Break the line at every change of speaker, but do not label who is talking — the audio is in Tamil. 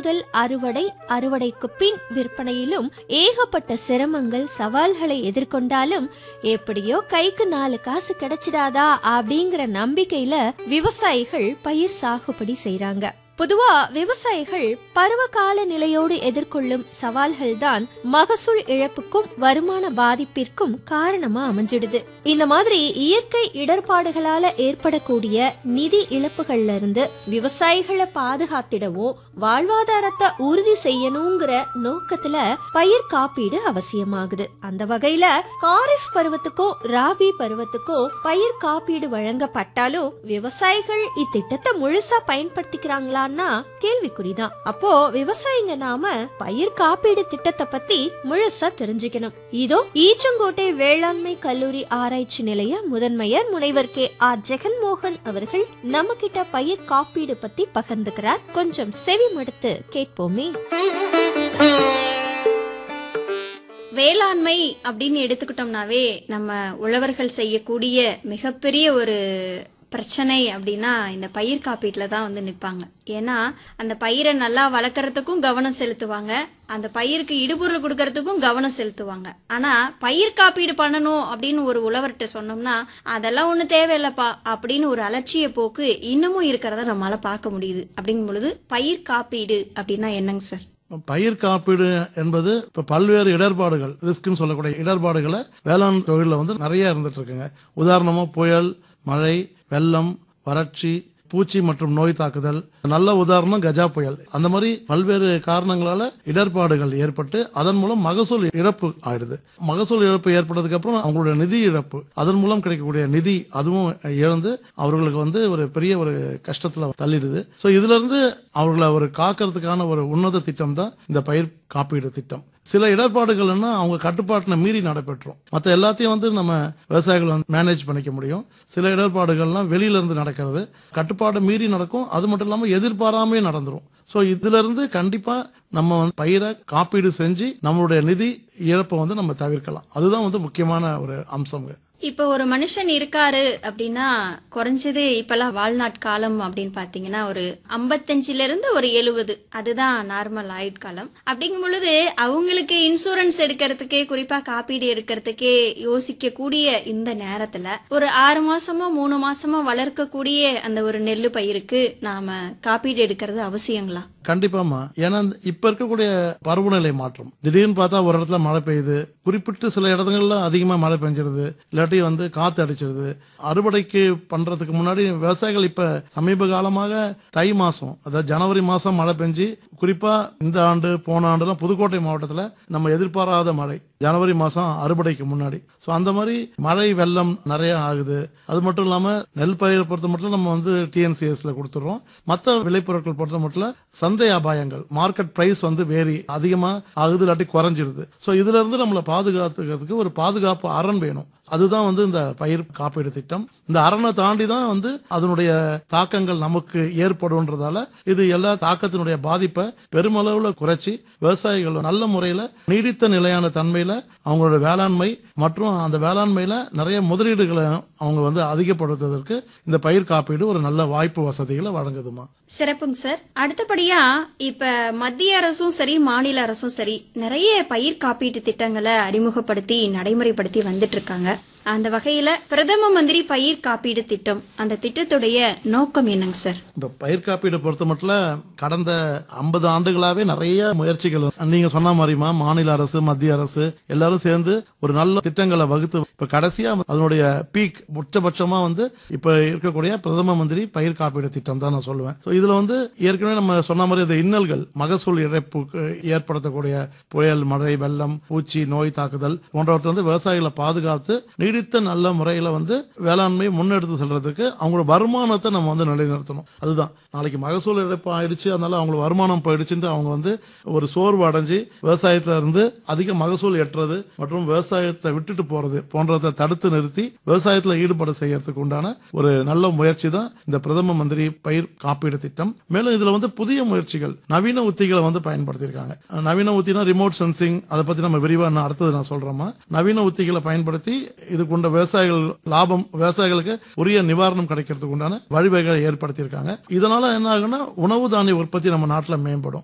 முதல் அறுவடை அறுவடைக்கு பின் விற்பனையிலும் ஏகப்பட்ட சிரமங்கள் சவால்களை எதிர்கொண்டாலும் எப்படியோ கைக்கு நாலு காசு கிடைச்சிடாதா அப்படிங்கிற நம்பிக்கையில விவசாயிகள் பயிர் சாகுபடி செய்றாங்க பொதுவா விவசாயிகள் பருவகால நிலையோடு எதிர்கொள்ளும் சவால்கள் தான் மகசூல் இழப்புக்கும் வருமான பாதிப்பிற்கும் காரணமா அமைஞ்சிடுது இந்த மாதிரி இயற்கை இடர்பாடுகளால ஏற்படக்கூடிய நிதி இழப்புகள்ல இருந்து விவசாயிகளை பாதுகாத்திடவும் வாழ்வாதாரத்தை உறுதி செய்யணுங்கிற நோக்கத்துல பயிர் காப்பீடு அவசியமாகுது அந்த வகையில காரிஃப் பருவத்துக்கோ ராபி பருவத்துக்கோ பயிர் காப்பீடு வழங்கப்பட்டாலும் விவசாயிகள் இத்திட்டத்தை முழுசா பயன்படுத்திக்கிறாங்களான்னா கேள்விக்குறிதான் அப்போ விவசாயிங்க நாம பயிர் காப்பீடு திட்டத்தை பத்தி முழுசா தெரிஞ்சுக்கணும் இதோ ஈச்சங்கோட்டை வேளாண்மை கல்லூரி ஆராய்ச்சி நிலைய முதன்மையர் முனைவர் கே ஆர் ஜெகன்மோகன் அவர்கள் நம்ம கிட்ட பயிர் காப்பீடு பத்தி பகிர்ந்துக்கிறார் கொஞ்சம் செவி மடுத்து கேட்போமே
வேளாண்மை அப்படின்னு எடுத்துக்கிட்டோம்னாவே நம்ம உழவர்கள் செய்யக்கூடிய மிகப்பெரிய ஒரு பிரச்சனை அப்படின்னா இந்த பயிர் காப்பீட்டில் தான் வந்து நிற்பாங்க ஏன்னா அந்த பயிரை நல்லா வளர்க்குறதுக்கும் கவனம் செலுத்துவாங்க அந்த பயிருக்கு இடுபொருள் கொடுக்கறதுக்கும் கவனம் செலுத்துவாங்க ஆனா பயிர் காப்பீடு பண்ணணும் அப்படின்னு ஒரு உழவர்கிட்ட சொன்னோம்னா அதெல்லாம் ஒன்றும் தேவையில்லப்பா அப்படின்னு ஒரு அலட்சிய போக்கு இன்னமும் இருக்கிறத நம்மளால பார்க்க முடியுது அப்படிங்கும் பொழுது பயிர் காப்பீடு அப்படின்னா என்னங்க சார்
பயிர் காப்பீடு என்பது இப்ப பல்வேறு இடர்பாடுகள் ரிஸ்க்னு சொல்லக்கூடிய இடர்பாடுகளை வேளாண் தொழிலில் வந்து நிறைய இருந்துட்டு இருக்குங்க உதாரணமா புயல் மழை வெள்ளம் வறட்சி பூச்சி மற்றும் நோய் தாக்குதல் நல்ல உதாரணம் கஜா புயல் அந்த மாதிரி பல்வேறு காரணங்களால இடர்பாடுகள் ஏற்பட்டு அதன் மூலம் மகசூல் இழப்பு ஆயிடுது மகசூல் இழப்பு ஏற்பட்டதுக்கு அப்புறம் அவங்களுடைய நிதி இழப்பு அதன் மூலம் கிடைக்கக்கூடிய நிதி அதுவும் இழந்து அவர்களுக்கு வந்து ஒரு பெரிய ஒரு கஷ்டத்துல தள்ளிடுது சோ இதுல இருந்து அவர்களை ஒரு காக்கிறதுக்கான ஒரு உன்னத திட்டம் தான் இந்த பயிர் காப்பீடு திட்டம் சில இடர்பாடுகள்னா அவங்க கட்டுப்பாட்டின மீறி நடைபெற்றோம் மற்ற எல்லாத்தையும் வந்து நம்ம விவசாயிகள் வந்து மேனேஜ் பண்ணிக்க முடியும் சில இடர்பாடுகள்லாம் வெளியில இருந்து நடக்கிறது கட்டுப்பாடு மீறி நடக்கும் அது மட்டும் இல்லாம எதிர்பாராமே நடந்துரும் சோ இதுல இருந்து கண்டிப்பா நம்ம வந்து பயிரை காப்பீடு செஞ்சு நம்மளுடைய நிதி இழப்பை வந்து நம்ம தவிர்க்கலாம் அதுதான் வந்து முக்கியமான ஒரு அம்சங்க
இப்போ ஒரு மனுஷன் இருக்காரு அப்படின்னா குறைஞ்சது இப்பெல்லாம் வாழ்நாட் காலம் அப்படின்னு பாத்தீங்கன்னா ஒரு ஐம்பத்தஞ்சுல இருந்து ஒரு எழுபது அதுதான் நார்மல் ஆயுட்காலம் அப்படிங்கும் பொழுது அவங்களுக்கு இன்சூரன்ஸ் எடுக்கிறதுக்கே குறிப்பா காப்பீடு எடுக்கிறதுக்கே யோசிக்க கூடிய இந்த நேரத்துல ஒரு ஆறு மாசமோ மூணு மாசமோ வளர்க்கக்கூடிய அந்த ஒரு நெல்லு பயிருக்கு நாம காப்பீடு எடுக்கிறது அவசியங்களா
கண்டிப்பாமா ஏன்னா இப்ப இருக்கக்கூடிய பருவநிலை மாற்றம் திடீர்னு பார்த்தா ஒரு இடத்துல மழை பெய்யுது குறிப்பிட்டு சில இடங்கள்ல அதிகமா மழை பெஞ்சிருது இல்லாட்டி வந்து காத்து அடிச்சிருது அறுவடைக்கு பண்றதுக்கு முன்னாடி விவசாயிகள் இப்ப சமீப காலமாக தை மாசம் அதாவது ஜனவரி மாசம் மழை பெஞ்சு குறிப்பா இந்த ஆண்டு போன ஆண்டுலாம் புதுக்கோட்டை மாவட்டத்துல நம்ம எதிர்பாராத மழை ஜனவரி மாசம் அறுவடைக்கு முன்னாடி சோ அந்த மாதிரி மழை வெள்ளம் நிறைய ஆகுது அது மட்டும் இல்லாம நெல் பயிரை பொறுத்த மட்டும் நம்ம வந்து டிஎன்சிஎஸ்ல கொடுத்துறோம் மத்த விளைபொருட்கள் பொறுத்த மட்டும் சந்தை அபாயங்கள் மார்க்கெட் பிரைஸ் வந்து வேரி அதிகமா ஆகுது இல்லாட்டி குறைஞ்சிருது சோ இதுல இருந்து நம்மளை பாதுகாத்துக்கிறதுக்கு ஒரு பாதுகாப்பு அரண் வேணும் அதுதான் வந்து இந்த பயிர் காப்பீடு திட்டம் இந்த அரணை தாண்டி தான் வந்து அதனுடைய தாக்கங்கள் நமக்கு ஏற்படும்ன்றதால இது எல்லா தாக்கத்தினுடைய பாதிப்பை பெருமளவுல குறைச்சி விவசாயிகள் நல்ல முறையில நீடித்த நிலையான தன்மையில அவங்களோட வேளாண்மை மற்றும் அந்த வேளாண்மையில நிறைய முதலீடுகளை அவங்க வந்து அதிகப்படுத்துவதற்கு இந்த பயிர் காப்பீடு ஒரு நல்ல வாய்ப்பு வசதிகளை வழங்குதுமா
சிறப்புங்க சார் அடுத்தபடியா இப்ப மத்திய அரசும் சரி மாநில அரசும் சரி நிறைய பயிர் காப்பீட்டு திட்டங்களை அறிமுகப்படுத்தி நடைமுறைப்படுத்தி வந்துட்டு இருக்காங்க அந்த வகையில பிரதம மந்திரி பயிர் காப்பீடு திட்டம் அந்த திட்டத்துடைய நோக்கம் என்னங்க சார்
இந்த பயிர் காப்பீடு பொறுத்த மட்டும் கடந்த ஐம்பது ஆண்டுகளாவே நிறைய முயற்சிகள் நீங்க சொன்ன மாதிரிமா மாநில அரசு மத்திய அரசு எல்லாரும் சேர்ந்து ஒரு நல்ல திட்டங்களை வகுத்து இப்ப கடைசியா அதனுடைய பீக் உச்சபட்சமா வந்து இப்ப இருக்கக்கூடிய பிரதம மந்திரி பயிர் காப்பீடு திட்டம் தான் நான் சொல்லுவேன் So இதுல வந்து ஏற்கனவே நம்ம சொன்ன மாதிரி இந்த இன்னல்கள் மகசூல் இழப்புக்கு ஏற்படுத்தக்கூடிய புயல் மழை வெள்ளம் பூச்சி நோய் தாக்குதல் போன்றவற்றை வந்து விவசாயிகளை பாதுகாத்து நீடித்த நல்ல முறையில வந்து வேளாண்மை முன்னெடுத்து செல்றதுக்கு அவங்களோட வருமானத்தை நம்ம வந்து நிலைநிறுத்தணும் அதுதான் நாளைக்கு மகசூல் இழப்பு ஆயிடுச்சு அதனால அவங்களுக்கு வருமானம் போயிடுச்சுட்டு அவங்க வந்து ஒரு சோர்வு அடைஞ்சு விவசாயத்துல இருந்து அதிக மகசூல் எட்டுறது மற்றும் விவசாயத்தை விட்டுட்டு போறது போன்றதை தடுத்து நிறுத்தி விவசாயத்துல ஈடுபட செய்யறதுக்கு உண்டான ஒரு நல்ல முயற்சி தான் இந்த பிரதம மந்திரி பயிர் காப்பீடு திட்டம் மேலும் இதுல வந்து புதிய முயற்சிகள் நவீன உத்திகளை வந்து பயன்படுத்தியிருக்காங்க நவீன உத்தினா ரிமோட் சென்சிங் அதை பத்தி நம்ம விரிவா இன்னும் அடுத்தது நான் சொல்றோமா நவீன உத்திகளை பயன்படுத்தி இதுக்குண்ட விவசாயிகள் லாபம் விவசாயிகளுக்கு உரிய நிவாரணம் கிடைக்கிறதுக்கு உண்டான வழிவகைகளை ஏற்படுத்தியிருக்காங்க இதனால என்ன ஆகுன்னா உணவு தானிய உற்பத்தி நம்ம நாட்டில் மேம்படும்